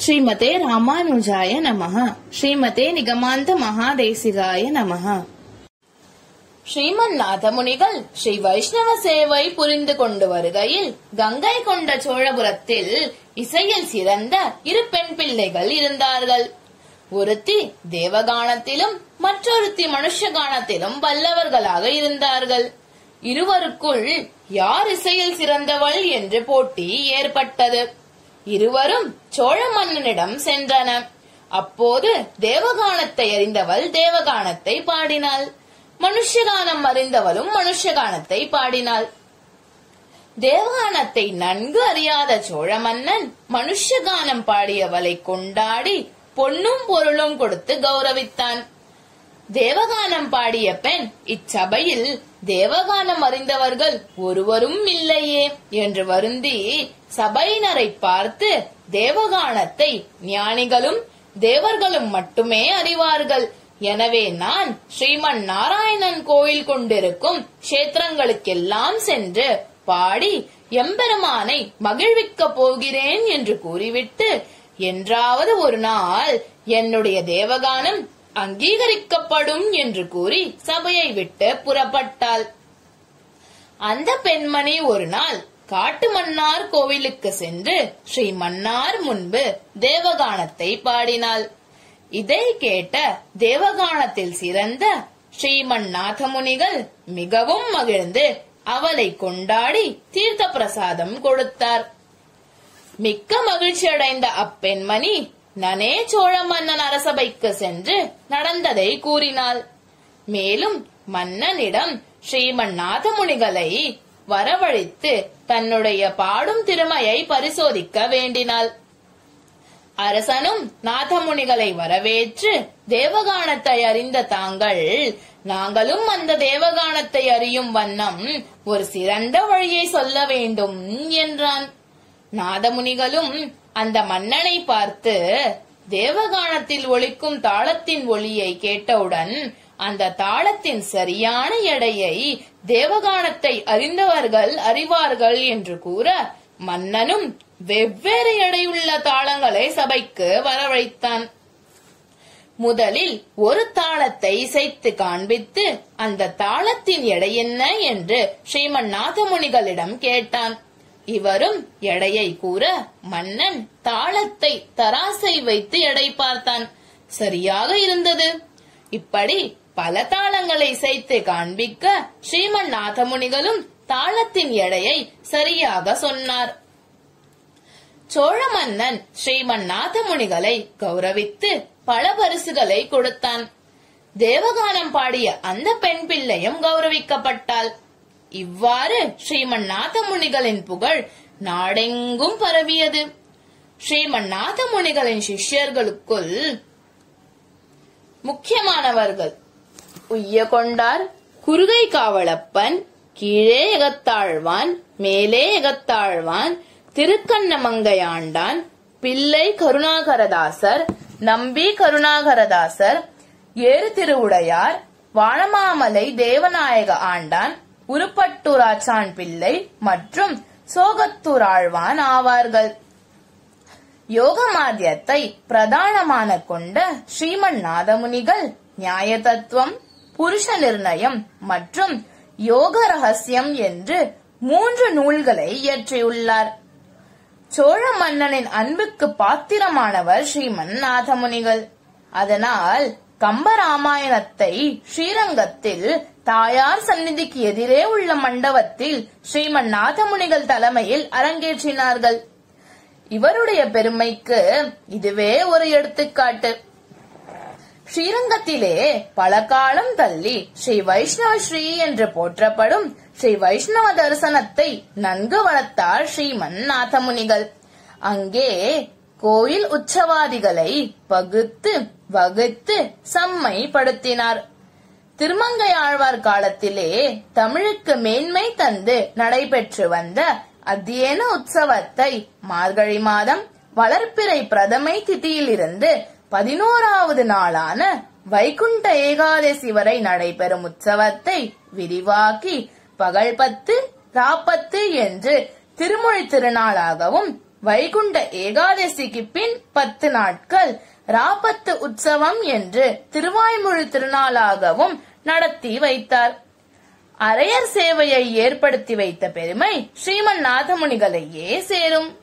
ஸ்ரீமதே ராமானுஜாய நமः ஸ்ரீமதே நிகமாந்த மகாதேசிகாய நமः ஸ்ரீமன் நாதமுனிகள் ஸ்ரீ வைஷ்ணவ சேவை புரிந்து கொண்டு வருகையில் கங்கை கொண்ட சோழபுரத்தில் இசையில் சிறந்த இரு பெண் பிள்ளைகள் இருந்தார்கள் ஒருத்தி தேவகானத்திலும் மற்றொருத்தி மனுஷகானத்திலும் வல்லவர்களாக இருந்தார்கள் இருவருக்குள் யார் இசையில் சிறந்தவள் என்று போட்டி ஏற்பட்டது இருவரும் சோழ மன்னனிடம் சென்றன அப்போது தேவகானத்தை அறிந்தவள் தேவகானத்தை பாடினாள் மனுஷகானம் அறிந்தவளும் மனுஷகானத்தை பாடினாள் தேவகானத்தை நன்கு அறியாத சோழ மன்னன் மனுஷகானம் பாடியவளை கொண்டாடி பொன்னும் பொருளும் கொடுத்து கௌரவித்தான் தேவகானம் பாடிய பெண் இச்சபையில் தேவகானம் அறிந்தவர்கள் ஒருவரும் இல்லையே என்று வருந்தி சபையினரை பார்த்து தேவகானத்தை ஞானிகளும் தேவர்களும் மட்டுமே அறிவார்கள் எனவே நான் ஸ்ரீமன் நாராயணன் கோயில் கொண்டிருக்கும் கஷேத்திரங்களுக்கெல்லாம் சென்று பாடி எம்பெருமானை மகிழ்விக்கப் போகிறேன் என்று கூறிவிட்டு என்றாவது ஒரு நாள் என்னுடைய தேவகானம் அங்கீகரிக்கப்படும் என்று கூறி சபையை விட்டு புறப்பட்டாள் அந்த பெண்மணி ஒரு நாள் காட்டு மன்னார் கோவிலுக்கு சென்று ஸ்ரீ மன்னார் முன்பு தேவகானத்தை பாடினாள் இதை கேட்ட தேவகானத்தில் சிறந்த ஸ்ரீமன் நாதமுனிகள் மிகவும் மகிழ்ந்து அவளை கொண்டாடி தீர்த்த பிரசாதம் கொடுத்தார் மிக்க மகிழ்ச்சி அடைந்த அப்பெண்மணி நனே சோழ மன்னன் அரசபைக்கு சென்று நடந்ததை கூறினாள் மேலும் மன்னனிடம் ஸ்ரீமன் நாதமுனிகளை வரவழைத்து தன்னுடைய பாடும் திறமையை பரிசோதிக்க வேண்டினாள் அரசனும் நாதமுனிகளை வரவேற்று தேவகானத்தை அறிந்த தாங்கள் நாங்களும் அந்த தேவகானத்தை அறியும் வண்ணம் ஒரு சிறந்த வழியை சொல்ல வேண்டும் என்றான் நாதமுனிகளும் அந்த மன்னனை பார்த்து தேவகானத்தில் ஒலிக்கும் தாளத்தின் ஒளியை கேட்டவுடன் அந்த தாளத்தின் சரியான எடையை தேவகானத்தை அறிந்தவர்கள் அறிவார்கள் என்று கூற மன்னனும் வெவ்வேறு எடையுள்ள தாளங்களை சபைக்கு வரவழைத்தான் முதலில் ஒரு தாளத்தை இசைத்து காண்பித்து அந்த தாளத்தின் எடை என்ன என்று ஸ்ரீமன் நாதமுனிகளிடம் கேட்டான் இவரும் எடையை கூற மன்னன் தாளத்தை தராசை வைத்து எடை பார்த்தான் சரியாக இருந்தது இப்படி பல தாளங்களை இசைத்து காண்பிக்க ஸ்ரீமன் நாதமுனிகளும் தாளத்தின் எடையை சரியாக சொன்னார் சோழ மன்னன் ஸ்ரீமன் நாதமுனிகளை கௌரவித்து பல பரிசுகளை கொடுத்தான் தேவகானம் பாடிய அந்த பெண் பிள்ளையும் கௌரவிக்கப்பட்டாள் இவ்வாறு ஸ்ரீமன் நாதமுனிகளின் புகழ் நாடெங்கும் பரவியது ஸ்ரீமன் நாதமுனிகளின் சிஷ்யர்களுக்குள் முக்கியமானவர்கள் உய்ய கொண்டார் குறுகை காவலப்பன் கீழே எகத்தாழ்வான் மேலே எகத்தாழ்வான் திருக்கண்ணமங்கையாண்டான் பிள்ளை கருணாகரதாசர் நம்பி கருணாகரதாசர் ஏறு திருவுடையார் வானமாமலை தேவநாயக ஆண்டான் உருப்பட்டூராச்சான் பிள்ளை மற்றும் சோகத்தூர் ஆழ்வான் ஆவார்கள் யோகமாத்தியத்தை பிரதானமான கொண்ட ஸ்ரீமன் நாதமுனிகள் நியாய தத்துவம் புருஷ நிர்ணயம் மற்றும் யோக ரகசியம் என்று மூன்று நூல்களை இயற்றியுள்ளார் சோழ மன்னனின் அன்புக்கு பாத்திரமானவர் ஸ்ரீமன் நாதமுனிகள் அதனால் கம்பராமாயணத்தை ஸ்ரீரங்கத்தில் தாயார் சந்நிதிக்கு எதிரே உள்ள மண்டபத்தில் ஸ்ரீமன் நாதமுனிகள் தலைமையில் அரங்கேற்றினார்கள் இவருடைய பெருமைக்கு இதுவே ஒரு எடுத்துக்காட்டு ஸ்ரீரங்கத்திலே பல காலம் தள்ளி ஸ்ரீ வைஷ்ணவ ஸ்ரீ என்று போற்றப்படும் ஸ்ரீ வைஷ்ணவ தரிசனத்தை நன்கு வளர்த்தார் ஸ்ரீமன் நாதமுனிகள் அங்கே கோயில் உற்சவாதிகளை பகுத்து வகுத்து செம்மைப்படுத்தினார் திருமங்கையாழ்வார் காலத்திலே தமிழுக்கு மேன்மை தந்து நடைபெற்று வந்த அத்தியன உற்சவத்தை மார்கழி மாதம் வளர்ப்பிறை பிரதமை திதியிலிருந்து பதினோராவது நாளான வைகுண்ட ஏகாதசி வரை நடைபெறும் உற்சவத்தை விரிவாக்கி பகல் பத்து ராப்பத்து என்று திருமொழி திருநாளாகவும் வைகுண்ட ஏகாதசிக்கு பின் பத்து நாட்கள் ராபத்து உற்சவம் என்று திருவாய்மொழி திருநாளாகவும் நடத்தி வைத்தார் அரையர் சேவையை ஏற்படுத்தி வைத்த பெருமை ஸ்ரீமன் நாதமுனிகளையே சேரும்